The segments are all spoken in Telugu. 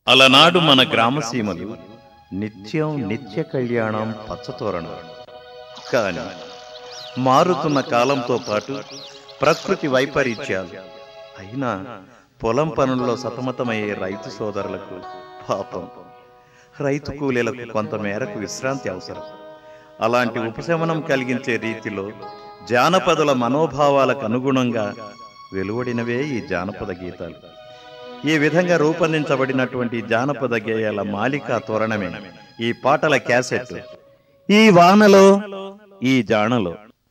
అలనాడు మన గ్రామసీమలు నిత్యం నిత్య కళ్యాణం పచ్చతోరణం కాని మారుతున్న కాలంతో పాటు ప్రకృతి వైపరీత్యాలు అయినా పొలం పనుల్లో సతమతమయ్యే రైతు సోదరులకు పాపం రైతు కూలీలకు కొంతమేరకు విశ్రాంతి అవసరం అలాంటి ఉపశమనం కలిగించే రీతిలో జానపదుల మనోభావాలకు అనుగుణంగా వెలువడినవే ఈ జానపద గీతాలు ఈ విధంగా రూపొందించబడినటువంటి జానపద గేయాల మాలికా తోరణమే ఈ పాటల క్యాసెట్ ఈ వానలో ఈ జానలో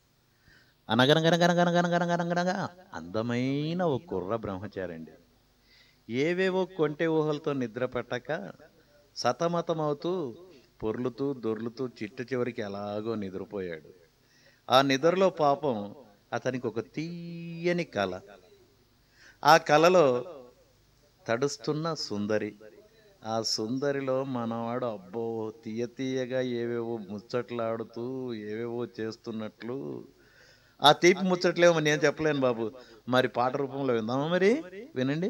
అనగనగనగనగనగనగనగనగనగా అందమైన ఓ కుర్ర బ్రహ్మచారండి ఏవేవో కొంటె ఊహలతో నిద్ర పట్టక సతమతమవుతూ పొర్లుతూ దొర్లుతూ చిట్ట చివరికి ఎలాగో నిద్రపోయాడు ఆ నిద్రలో పాపం అతనికి ఒక తీయని కళ ఆ కళలో తడుస్తున్న సుందరి ఆ సుందరిలో మనవాడు అబ్బో తీయ తీయగా ఏవేవో ముచ్చట్లాడుతూ ఏవేవో చేస్తున్నట్లు ఆ తీపి ముచ్చట్లేమో నేను చెప్పలేను బాబు మరి పాట రూపంలో విందామా మరి వినండి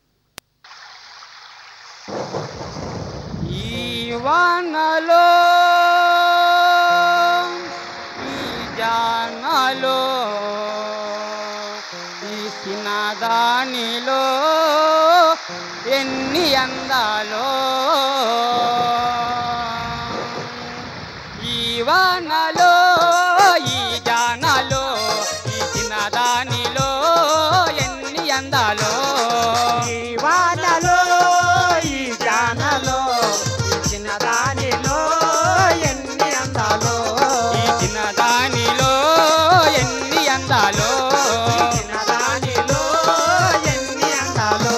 ఈ వానలో ఈ జానలో ఈ సినదానిలో ఎన్ని అందాలో ఈ వానలో ఈ జానలో ఈ చిన్నదానిలో ఎన్ని అందాలో ఈ వానలో ఈ జానలో ఈ చిన్నదానిలో ఎన్ని అందాలో ఈ చిన్నదానిలో ఎన్ని అందాలో ఈ చిన్నదానిలో ఎన్ని అందాలో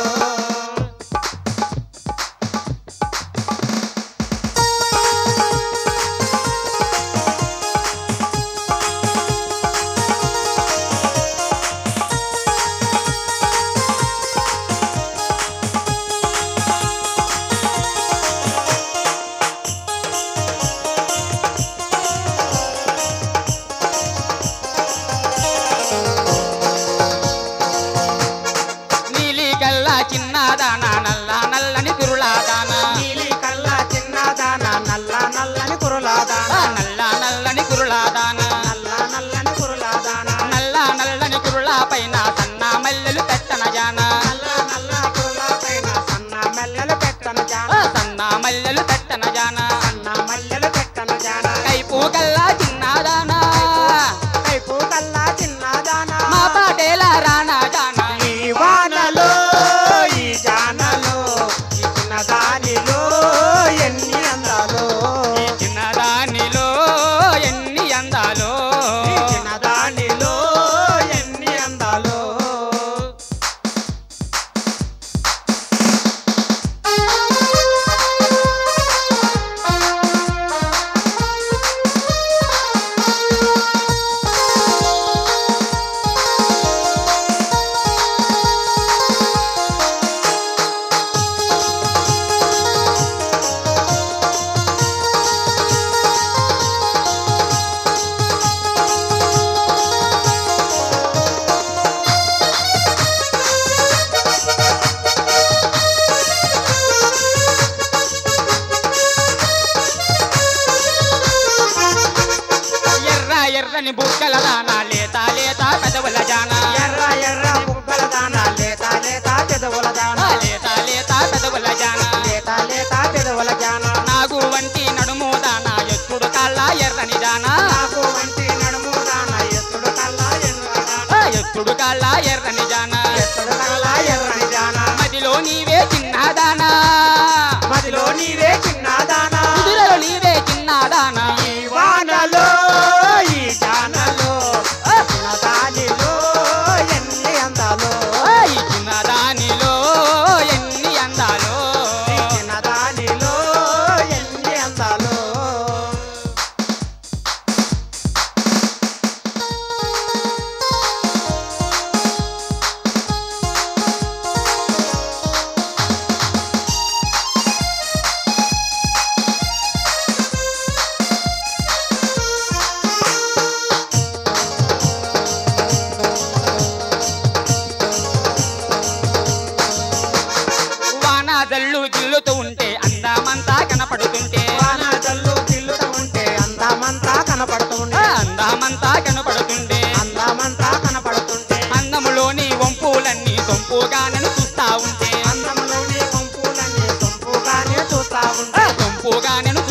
నీలి గల్లా చిన్నదాన నల్ల నల్లని కురులాదాన నీలి కళ్ళ చిన్నదాన నల్ల నల్లని కురులాదాన ఆ నల్ల నల్లని కురులాదాన నల్ల నల్లని కురులాదాన నల్ల నల్లని కురుల పైన సన్న మల్లెలు పెట్టన జాన నల్ల నల్ల కురుల పైన సన్న మల్లెలు పెట్టను జాన ఆ సన్న మల్లెలు పెట్టన జాన సన్న మల్లెలు పెట్టను జాన కైపు గల్లా చిన్నదాన కైపు కళ్ళ చిన్నదాన మా పాటేలా రానా జాన ఈ వానలో ఈ జానలో ఈ చిన్నదానిలో ఎన్ని అందాలో ఈ చిన్నదానిలో ఎన్ని అందాలో ఈ చిన్నదానిలో ఎన్ని అందాలో ఎర్ర ఎర్రని బుక్కల దానా లేత లేత పెదవుల జానా ఎర్ర ఎర్ర బుగ్గల దాన లేత లేత పెదవుల దాన ఆ లేత లేత పెదవుల జానా లేత లేత పెదవుల జాన నాగు వంటి నడుము దానా ఎత్తుడు కాళ్ళ ఎర్రని జానా నాకు వంటి నడుము దాన ఎత్తుడు కళ్ళ ఎర్ర దాన ఆ ఎత్తుడు కాళ్ళ ఎర్రని జానా ఎత్తుడు కళ్ళ ఎర్రని జాన మదిలో నీవే చిన్నదానా మదిలో నీవే చిన్నదాన కుదురలో నీవే చిన్నదానా ఈ వానలో ఈ జానలో చిన్నదానిలో ఎన్ని అందాలో ఆ ఈ చిన్నదానిలో ఎన్ని అందాలో ఈ చిన్నదానిలో ఎన్ని అందాలో జల్లు జిల్లుతూ ఉంటే అందమంతా కనపడుతుంటే వాన జల్లు జిల్లుతూ ఉంటే అందమంతా కనపడుతూ ఉంటే అందమంతా కనపడుతుంటే అందమంతా కనపడుతుంటే అందములోని వంపులన్నీ సొంపుగా నన్ను చూస్తా ఉంటే అందములోని పంపులన్నీ సొంపుగానే చూస్తా ఉంటే సొంపుగా నేను